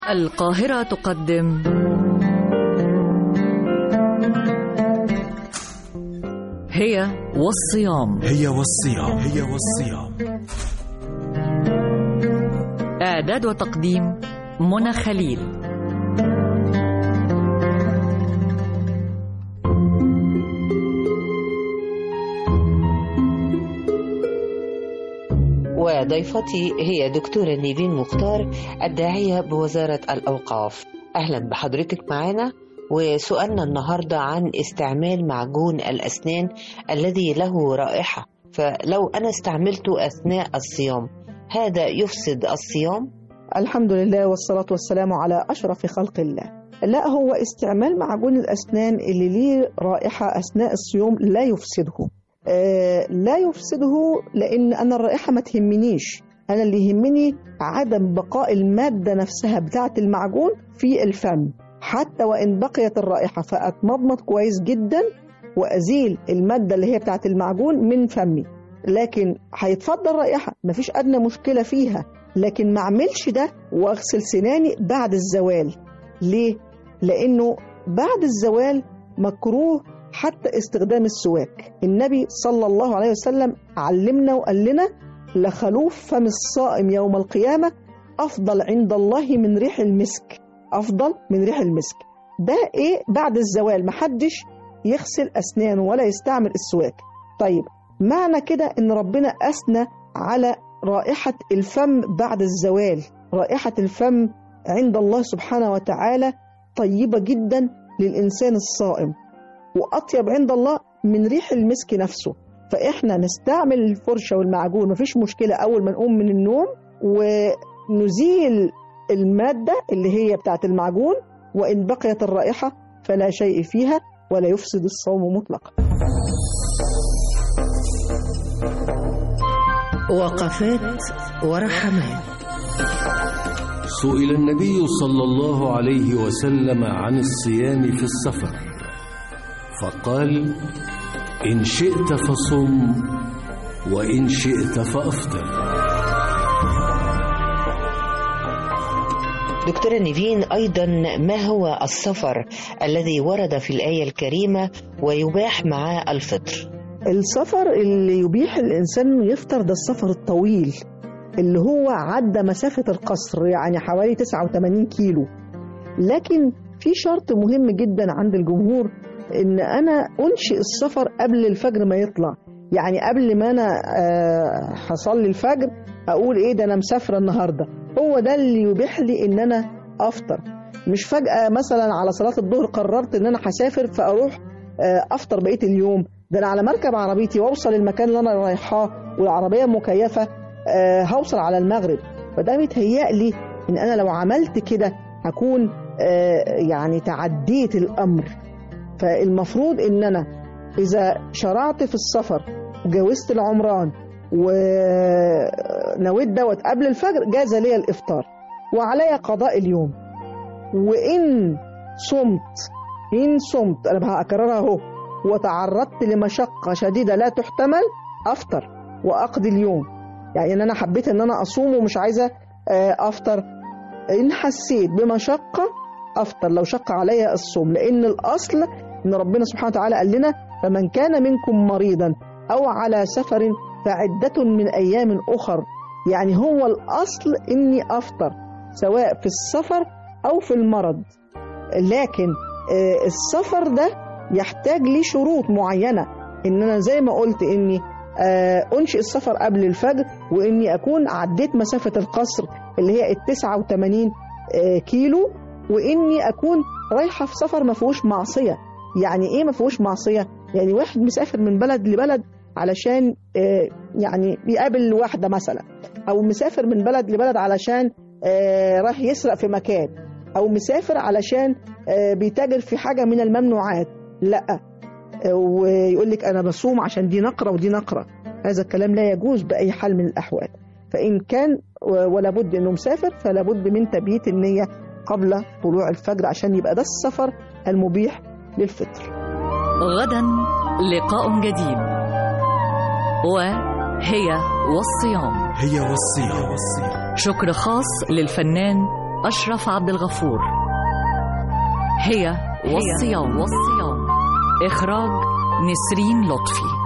القاهرة تقدم هي والصيام هي والصيام هي والصيام إعداد وتقديم منى خليل وضيفتي هي دكتورة نيفين مختار الداعية بوزارة الأوقاف أهلا بحضرتك معنا وسؤالنا النهاردة عن استعمال معجون الأسنان الذي له رائحة فلو أنا استعملته أثناء الصيام هذا يفسد الصيام؟ الحمد لله والصلاة والسلام على أشرف خلق الله لا هو استعمال معجون الأسنان اللي ليه رائحة أثناء الصيام لا يفسده آه لا يفسده لأن أنا الرائحة ما تهمنيش أنا اللي يهمني عدم بقاء المادة نفسها بتاعة المعجون في الفم حتى وإن بقيت الرائحة فأتمضمض كويس جدا وأزيل المادة اللي هي بتاعة المعجون من فمي لكن هيتفضل رائحة مفيش أدنى مشكلة فيها لكن ما اعملش ده واغسل سناني بعد الزوال ليه؟ لأنه بعد الزوال مكروه حتى استخدام السواك النبي صلى الله عليه وسلم علمنا وقال لنا لخلوف فم الصائم يوم القيامة أفضل عند الله من ريح المسك أفضل من ريح المسك ده إيه بعد الزوال محدش يغسل أسنانه ولا يستعمل السواك طيب معنى كده إن ربنا أثنى على رائحة الفم بعد الزوال رائحة الفم عند الله سبحانه وتعالى طيبة جدا للإنسان الصائم وأطيب عند الله من ريح المسك نفسه فإحنا نستعمل الفرشة والمعجون مفيش مشكلة أول ما نقوم من النوم ونزيل المادة اللي هي بتاعت المعجون وإن بقيت الرائحة فلا شيء فيها ولا يفسد الصوم مطلقا وقفات ورحمات سئل النبي صلى الله عليه وسلم عن الصيام في السفر فقال إن شئت فصم وإن شئت فأفطر دكتورة نيفين أيضا ما هو السفر الذي ورد في الآية الكريمة ويباح معاه الفطر السفر اللي يبيح الإنسان إنه يفطر ده السفر الطويل اللي هو عدى مسافة القصر يعني حوالي 89 كيلو لكن في شرط مهم جدا عند الجمهور ان انا انشئ السفر قبل الفجر ما يطلع يعني قبل ما انا آه، هصلي الفجر اقول ايه ده انا مسافره النهارده هو ده اللي يبيح لي ان انا افطر مش فجاه مثلا على صلاه الظهر قررت ان انا هسافر فاروح آه، افطر بقيه اليوم ده انا على مركب عربيتي واوصل المكان اللي انا رايحاه والعربيه مكيفه آه، هوصل على المغرب فده متهيألي ان انا لو عملت كده هكون آه، يعني تعديت الامر فالمفروض ان انا اذا شرعت في السفر وجاوزت العمران ونويت دوت قبل الفجر جاز لي الافطار وعلي قضاء اليوم وان صمت ان صمت انا هكررها اهو وتعرضت لمشقه شديده لا تحتمل افطر واقضي اليوم يعني ان انا حبيت ان انا اصوم ومش عايزه آه، افطر ان حسيت بمشقه افطر لو شق علي الصوم لان الاصل ان ربنا سبحانه وتعالى قال لنا فمن كان منكم مريضا او على سفر فعده من ايام اخر يعني هو الاصل اني افطر سواء في السفر او في المرض لكن آه، السفر ده يحتاج لي شروط معينه ان انا زي ما قلت اني آه، انشئ السفر قبل الفجر واني اكون عديت مسافه القصر اللي هي ال 89 آه، كيلو واني اكون رايحه في سفر ما فيهوش معصيه يعني ايه ما فيهوش معصيه يعني واحد مسافر من بلد لبلد علشان آه، يعني بيقابل واحده مثلا او مسافر من بلد لبلد علشان آه، رايح يسرق في مكان او مسافر علشان آه، بيتاجر في حاجه من الممنوعات لا آه، ويقول لك انا بصوم عشان دي نقره ودي نقره هذا الكلام لا يجوز باي حال من الاحوال فان كان و- ولا بد انه مسافر فلا بد من تبييت النيه قبل طلوع الفجر عشان يبقى ده السفر المبيح للفطر غدا لقاء جديد وهي والصيام هي والصيام والصيام شكر خاص للفنان أشرف عبد الغفور هي والصيام والصيام إخراج نسرين لطفي